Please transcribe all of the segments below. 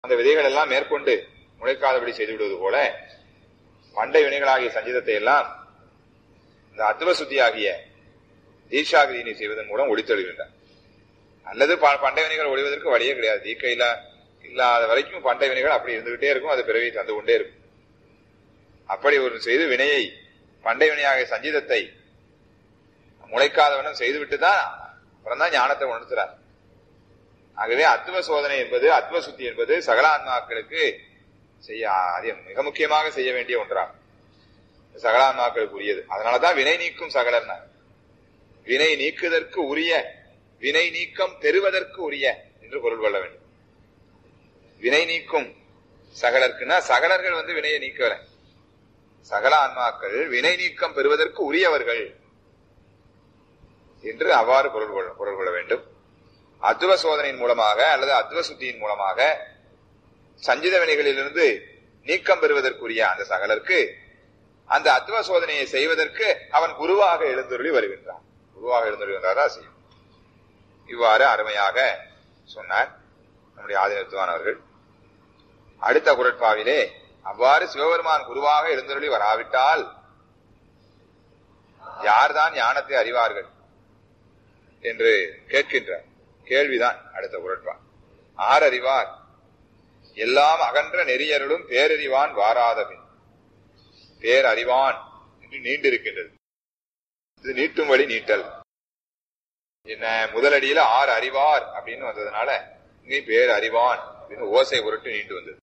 அந்த விதைகள் எல்லாம் மேற்கொண்டு முளைக்காதபடி செய்து விடுவது போல பண்டை வினைகளாகிய சஞ்சிதத்தை எல்லாம் இந்த அத்துவ சுத்தியாகிய தீட்சாகிரியினை செய்வதன் மூலம் ஒளித்தெழுகின்றார் அல்லது ப- பண்டை வினைகள் ஒழிவதற்கு வழியே கிடையாது தீக்கை இல்ல இல்லாத வரைக்கும் பண்டை வினைகள் அப்படி இருந்துகிட்டே இருக்கும் அது பிறவி தந்து கொண்டே இருக்கும் அப்படி ஒரு செய்து வினையை பண்டை வினையாகிய சஞ்சிதத்தை முளைக்காதவனும் செய்துவிட்டு தான் அப்புறம் தான் ஞானத்தை உணர்த்துறார் ஆகவே அத்துவ சோதனை என்பது அத்துவ சுத்தி என்பது சகலான்மாக்களுக்கு செய்ய அது மிக முக்கியமாக செய்ய வேண்டிய ஒன்றாகும் சகலான்மாக்களுக்கு உரியது அதனாலதான் வினை நீக்கும் சகலர்னா வினை நீக்குதற்கு உரிய வினை நீக்கம் பெறுவதற்கு உரிய என்று பொருள் கொள்ள வேண்டும் வினை நீக்கும் சகலர்க்குன்னா சகலர்கள் வந்து வினையை நீக்கல சகல ஆன்மாக்கள் வினை நீக்கம் பெறுவதற்கு உரியவர்கள் என்று அவ்வாறு பொருள் கொள்ள பொருள் கொள்ள வேண்டும் அத்துவ சோதனையின் மூலமாக அல்லது அத்துவ சுத்தியின் மூலமாக சஞ்சித வினைகளிலிருந்து நீக்கம் பெறுவதற்குரிய அந்த சகலருக்கு அந்த அத்துவ சோதனையை செய்வதற்கு அவன் குருவாக எழுந்தருளி வருகின்றான் குருவாக எழுந்தருளி வந்தாரா செய்யும் இவ்வாறு அருமையாக சொன்னார் நம்முடைய ஆதினத்துவான் அவர்கள் அடுத்த குரட்பாவிலே அவ்வாறு சிவபெருமான் குருவாக எழுந்தருளி வராவிட்டால் யார்தான் ஞானத்தை அறிவார்கள் என்று கேட்கின்றார் கேள்விதான் அடுத்த குரட்பா ஆர் அறிவார் எல்லாம் அகன்ற நெறியருளும் பேரறிவான் வாராதபின் பேரறிவான் என்று நீண்டிருக்கின்றது இது நீட்டும் வழி நீட்டல் என்ன முதலடியில ஆர் அறிவார் அப்படின்னு வந்ததுனால இங்கே பேர் அறிவான் அப்படின்னு ஓசை உருட்டு நீண்டு வந்தது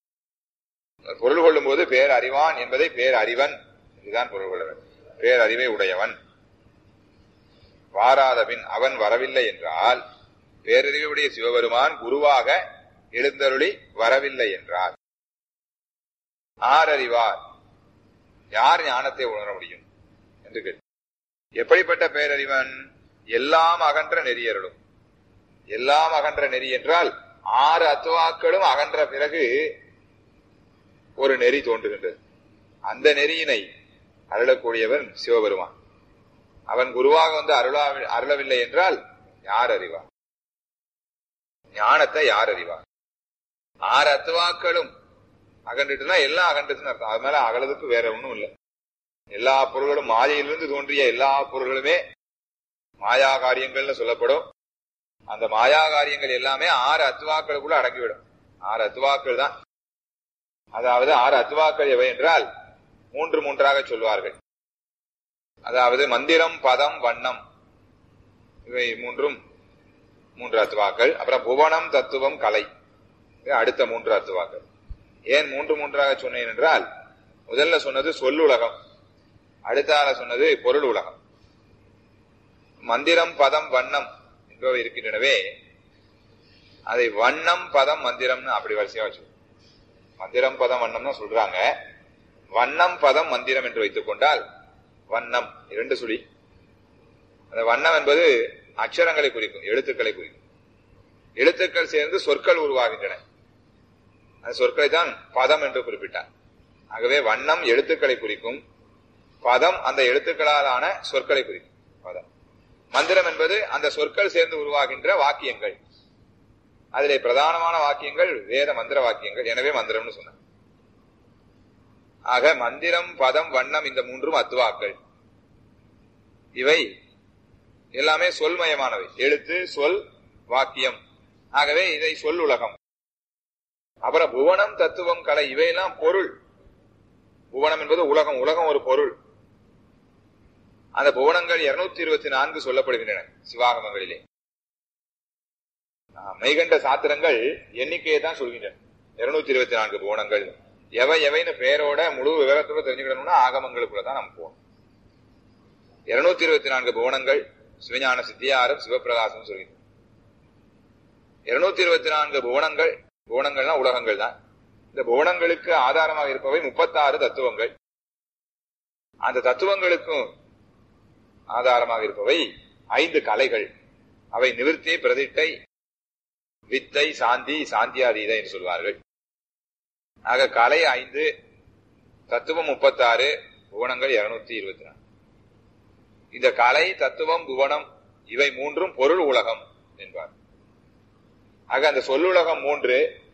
பொருள் கொள்ளும் போது பேர் அறிவான் என்பதை பேர் அறிவன் இதுதான் பொருள் கொள்ள வேண்டும் பேர் அறிவை உடையவன் வாராதபின் அவன் வரவில்லை என்றால் பேரறிவுடைய சிவபெருமான் குருவாக எழுந்தருளி வரவில்லை என்றார் ஆர் அறிவார் யார் ஞானத்தை உணர முடியும் என்று கேட்டு எப்படிப்பட்ட பேரறிவன் எல்லாம் அகன்ற நெறியருளும் எல்லாம் அகன்ற நெறி என்றால் ஆறு அத்துவாக்களும் அகன்ற பிறகு ஒரு நெறி தோன்றுகின்றது அந்த நெறியினை அருளக்கூடியவன் சிவபெருமான் அவன் குருவாக வந்து அருளா அருளவில்லை என்றால் யார் அறிவார் ஞானத்தை யார் அறிவார் ஆறு அத்துவாக்களும் அகன்றுட்டுனா எல்லாம் அகன்றதுன்னு அர்த்தம் அது மேல அகலதுக்கு வேற ஒண்ணும் இல்லை எல்லா பொருள்களும் மாயையிலிருந்து தோன்றிய எல்லா பொருள்களுமே மாயா காரியங்கள்னு சொல்லப்படும் அந்த மாயா காரியங்கள் எல்லாமே ஆறு அத்துவாக்களுக்குள்ள அடங்கிவிடும் ஆறு அத்துவாக்கள் தான் அதாவது ஆறு அத்துவாக்கள் எவை என்றால் மூன்று மூன்றாக சொல்வார்கள் அதாவது மந்திரம் பதம் வண்ணம் இவை மூன்றும் மூன்று அத்துவாக்கள் அப்புறம் புவனம் தத்துவம் கலை இது அடுத்த மூன்று அத்துவாக்கள் ஏன் மூன்று மூன்றாக சொன்னேன் என்றால் முதல்ல சொன்னது சொல்லுலகம் அடுத்தால சொன்னது பொருள் உலகம் மந்திரம் பதம் வண்ணம் என்பவை இருக்கின்றனவே அதை வண்ணம் பதம் மந்திரம்னு அப்படி வரிசையா வச்சு மந்திரம் பதம் வண்ணம்னு சொல்றாங்க வண்ணம் பதம் மந்திரம் என்று வைத்துக் கொண்டால் வண்ணம் இரண்டு சுழி அந்த வண்ணம் என்பது அக்ஷரங்களை குறிக்கும் எழுத்துக்களை குறிக்கும் எழுத்துக்கள் சேர்ந்து சொற்கள் உருவாகின்றன அந்த சொற்களை தான் பதம் என்று குறிப்பிட்டார் ஆகவே வண்ணம் எழுத்துக்களை குறிக்கும் பதம் அந்த எழுத்துக்களாலான சொற்களை குறிக்கும் பதம் மந்திரம் என்பது அந்த சொற்கள் சேர்ந்து உருவாகின்ற வாக்கியங்கள் அதிலே பிரதானமான வாக்கியங்கள் வேத மந்திர வாக்கியங்கள் எனவே மந்திரம்னு சொன்னார் ஆக மந்திரம் பதம் வண்ணம் இந்த மூன்றும் அத்துவாக்கள் இவை எல்லாமே சொல்மயமானவை எழுத்து சொல் வாக்கியம் ஆகவே இதை சொல் உலகம் அப்புறம் புவனம் தத்துவம் கலை இவையெல்லாம் பொருள் புவனம் என்பது உலகம் உலகம் ஒரு பொருள் அந்த புவனங்கள் இருநூத்தி இருபத்தி நான்கு சொல்லப்படுகின்றன சிவாகமங்களிலே மெய்கண்ட சாத்திரங்கள் எண்ணிக்கையை தான் சொல்கின்றன இருநூத்தி இருபத்தி நான்கு புவனங்கள் எவை எவைன்னு பெயரோட முழு விவரத்தோட தெரிஞ்சுக்கணும்னா ஆகமங்களுக்குள்ள தான் நம்ம போகணும் இருநூத்தி இருபத்தி நான்கு புவனங்கள் சிவஞான சித்தியாரம் சிவபிரகாசம் சொல்கின்றன இருநூத்தி இருபத்தி நான்கு புவனங்கள் புவனங்கள்னா உலகங்கள் தான் இந்த புவனங்களுக்கு ஆதாரமாக இருப்பவை முப்பத்தாறு தத்துவங்கள் அந்த தத்துவங்களுக்கும் ஆதாரமாக இருப்பவை ஐந்து கலைகள் அவை நிவிற்த்தி பிரதிட்டை வித்தை சாந்தி சாந்தியாதீத என்று சொல்வார்கள் ஆக கலை ஐந்து தத்துவம் முப்பத்தாறு புவனங்கள் இருநூத்தி இருபத்தி நாலு இந்த கலை தத்துவம் புவனம் இவை மூன்றும் பொருள் உலகம் என்பார் ஆக அந்த சொல்லுலகம் மூன்று